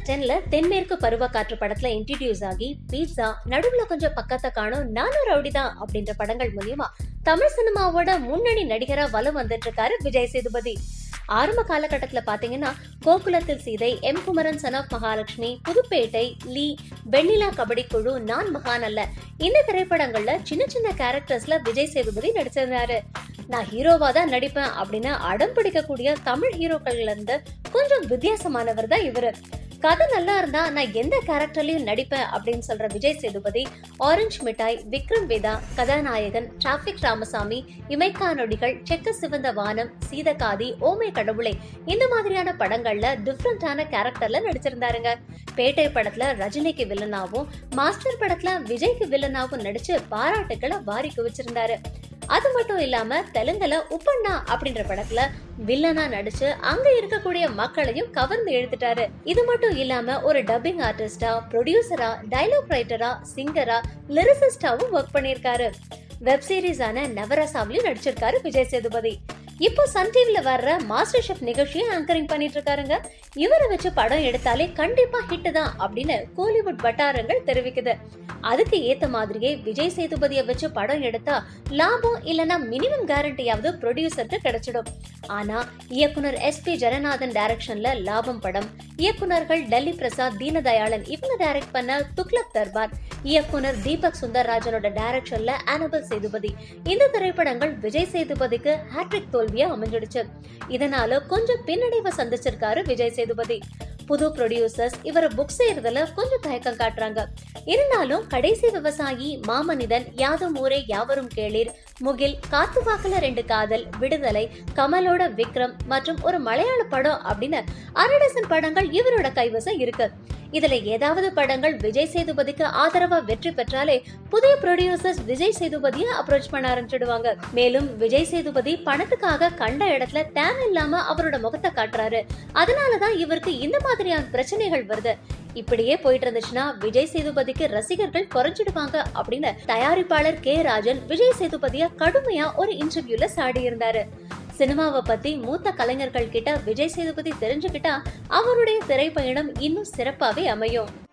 டென்ல தென்மேற்கு பருவக்காற்று படத்துல இன்ட்ரடியூஸ் ஆகி பீட்சா நடுவுல கொஞ்சம் பக்கத்தை காணும் நானும் ரவுடிதான் அப்படின்ற படங்கள் மூலியமா தமிழ் சினிமாவோட முன்னணி நடிகரா வலம் வந்துட்டு இருக்காரு விஜய் சேதுபதி ஆரம்ப காலகட்டத்துல பாத்தீங்கன்னா கோகுலத்தில் Seethai M Kumaran son of Mahalakshmi Pudhupettai Lee Vennila Kabadi Kuzhu Naan மகான் அல்ல இந்த திரைப்படங்கள்ல சின்ன சின்ன கேரக்டர்ஸ்ல விஜய் சேதுபதி நடிச்சிருந்தாரு நான் ஹீரோவா தான் நடிப்பேன் அப்படின்னு அடம் பிடிக்கக்கூடிய தமிழ் ஹீரோக்கள்ல இருந்து கொஞ்சம் வித்தியாசமானவர் தான் இவரு கதை நல்லா இருந்தா நான் எந்த கேரக்டர்லயும் நடிப்பேன் அப்படின்னு சொல்ற விஜய் சேதுபதி ஆரஞ்சு மிட்டாய் விக்ரம் வேதா கதாநாயகன் டிராபிக் ராமசாமி இமைக்கா நொடிகள் செக்க சிவந்த வானம் சீதகாதி ஓமை கடவுளை இந்த மாதிரியான படங்கள்ல டிஃப்ரெண்டான கேரக்டர்ல நடிச்சிருந்தாருங்க பேட்டை படத்துல ரஜினிக்கு வில்லனாவும் மாஸ்டர் படத்துல விஜய்க்கு வில்லனாவும் நடிச்சு பாராட்டுக்களை வாரி குவிச்சிருந்தாரு அது மட்டும் இல்லாம தெலுங்குல உப்பண்ணா அப்படின்ற படத்துல வில்லனா நடிச்சு அங்க இருக்கக்கூடிய மக்களையும் கவர்ந்து இழுத்துட்டாரு இது மட்டும் இல்லாம ஒரு டப்பிங் ஆர்டிஸ்டா ப்ரொடியூசரா டைலாக் ரைட்டரா சிங்கரா லிரிசிஸ்டாவும் ஒர்க் பண்ணிருக்காரு வெப் சீரிஸான நவரசாவிலையும் நடிச்சிருக்காரு விஜய் சேதுபதி இப்போ சன் டிவில வர்ற மாஸ்டர் ஷெஃப் நிகழ்ச்சியை ஆங்கரிங் பண்ணிட்டு இருக்காருங்க இவரை வச்சு படம் எடுத்தாலே கண்டிப்பா ஹிட் தான் அப்படின்னு கோலிவுட் வட்டாரங்கள் தெரிவிக்குது அதுக்கு ஏத்த மாதிரியே விஜய் சேதுபதியை வச்சு படம் எடுத்தா லாபம் இல்லனா மினிமம் கேரண்டியாவது ப்ரொடியூசருக்கு கிடைச்சிடும் ஆனா இயக்குனர் எஸ் பி ஜனநாதன் டைரக்ஷன்ல லாபம் படம் இயக்குனர்கள் டெல்லி பிரசாத் தீனதயாளன் இவங்க டைரக்ட் பண்ண துக்ளக் தர்பார் இயக்குனர் தீபக் சுந்தர்ராஜனோட டைரக்ஷன்ல அனபல் சேதுபதி இந்த திரைப்படங்கள் விஜய் சேதுபதிக்கு ஹேட்ரிக் தோல்வியா அமைஞ்சிடுச்சு இதனால கொஞ்சம் பின்னடைவை சந்திச்சிருக்காரு விஜய் சேதுபதி புது ப்ரொடியூசர்ஸ் இவரை புக் செய்யறதுல கொஞ்சம் தயக்கம் காட்டுறாங்க இருந்தாலும் கடைசி விவசாயி மாமனிதன் யாதும் ஊரே யாவரும் கேளீர் முகில் காத்துவாக்குல ரெண்டு காதல் விடுதலை கமலோட விக்ரம் மற்றும் ஒரு மலையாள படம் அப்படின்னு அரை டசன் படங்கள் இவரோட கைவசம் இருக்கு இதுல ஏதாவது படங்கள் விஜய் சேதுபதிக்கு ஆதரவா வெற்றி பெற்றாலே புதிய ப்ரொடியூசர்ஸ் விஜய் சேதுபதியை அப்ரோச் பண்ண ஆரம்பிச்சிடுவாங்க மேலும் விஜய் சேதுபதி பணத்துக்காக கண்ட இடத்துல தேவையில்லாம அவரோட முகத்தை காட்டுறாரு அதனாலதான் இவருக்கு இந்த மாதிரியான பிரச்சனைகள் வருது இப்படியே போயிட்டு இருந்துச்சுன்னா விஜய் சேதுபதிக்கு ரசிகர்கள் குறைஞ்சிடுவாங்க அப்படின்னு தயாரிப்பாளர் கே ராஜன் விஜய் சேதுபதிய கடுமையா ஒரு இன்டர்வியூல சாடி இருந்தாரு சினிமாவை பத்தி மூத்த கலைஞர்கள் கிட்ட விஜய் சேதுபதி தெரிஞ்சுக்கிட்டா அவருடைய திரைப்பயணம் இன்னும் சிறப்பாவே அமையும்